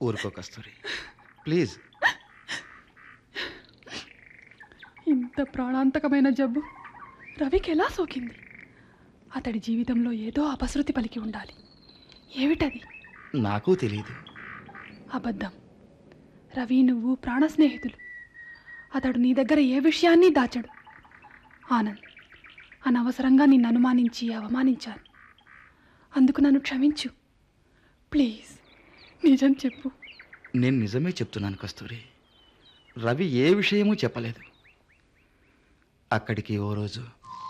ఊరుకో కస్తూరి ప్లీజ్ ఇంత ప్రాణాంతకమైన జబ్బు రవికి ఎలా సోకింది అతడి జీవితంలో ఏదో అపశృతి పలికి ఉండాలి ఏమిటది నాకు తెలియదు అబద్ధం రవి నువ్వు ప్రాణ స్నేహితులు అతడు నీ దగ్గర ఏ విషయాన్ని దాచడు ఆనంద్ అనవసరంగా నిన్ను అనుమానించి అవమానించాను అందుకు నన్ను క్షమించు ప్లీజ్ నిజం చెప్పు నేను నిజమే చెప్తున్నాను కస్తూరి రవి ఏ విషయమూ చెప్పలేదు అక్కడికి ఓ రోజు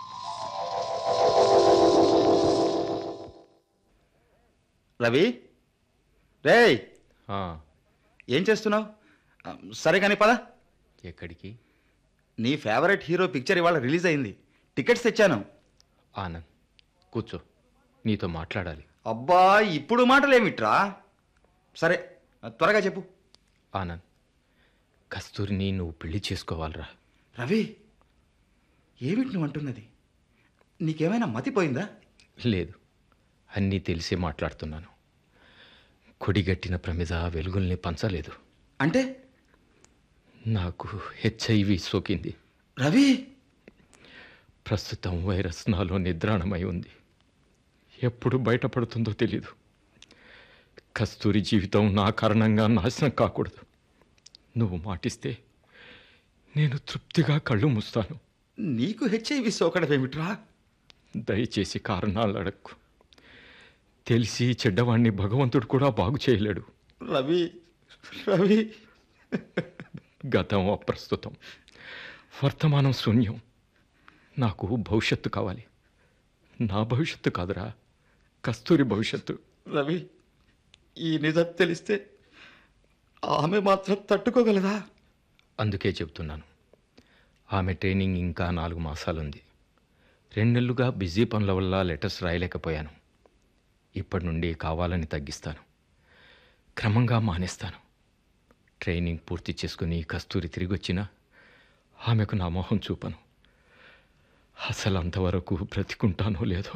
రవి రేయ్ ఆ, ఏం చేస్తున్నావు ఆ, సరే కానీ పద ఎక్కడికి నీ ఫేవరెట్ హీరో పిక్చర్ ఇవాళ రిలీజ్ అయింది టికెట్స్ తెచ్చాను ఆనంద్ కూర్చో నీతో మాట్లాడాలి అబ్బా ఇప్పుడు మాటలేమిట్రా సరే త్వరగా చెప్పు ఆనంద్ కస్తూరిని నువ్వు పెళ్లి చేసుకోవాలిరా రవి ఏమిటి నువ్వు అంటున్నది నీకేమైనా మతిపోయిందా లేదు అన్నీ తెలిసే మాట్లాడుతున్నాను కొడిగట్టిన ప్రమిద వెలుగుల్ని పంచలేదు అంటే నాకు హెచ్ఐవి సోకింది రవి ప్రస్తుతం వైరస్ నాలో నిద్రాణమై ఉంది ఎప్పుడు బయటపడుతుందో తెలీదు కస్తూరి జీవితం నా కారణంగా నాశనం కాకూడదు నువ్వు మాటిస్తే నేను తృప్తిగా కళ్ళు మూస్తాను నీకు హెచ్ఐవి సోకడమేమిట్రా దయచేసి కారణాలు అడక్కు తెలిసి చెడ్డవాణ్ణి భగవంతుడు కూడా బాగు చేయలేడు రవి రవి గతం అప్రస్తుతం వర్తమానం శూన్యం నాకు భవిష్యత్తు కావాలి నా భవిష్యత్తు కాదురా కస్తూరి భవిష్యత్తు రవి ఈ నిజం తెలిస్తే ఆమె మాత్రం తట్టుకోగలదా అందుకే చెప్తున్నాను ఆమె ట్రైనింగ్ ఇంకా నాలుగు మాసాలుంది రెండు నెలలుగా బిజీ పనుల వల్ల లెటర్స్ రాయలేకపోయాను ఇప్పటి నుండి కావాలని తగ్గిస్తాను క్రమంగా మానేస్తాను ట్రైనింగ్ పూర్తి చేసుకుని కస్తూరి తిరిగి వచ్చినా ఆమెకు నా మొహం చూపను అసలు అంతవరకు బ్రతికుంటానో లేదో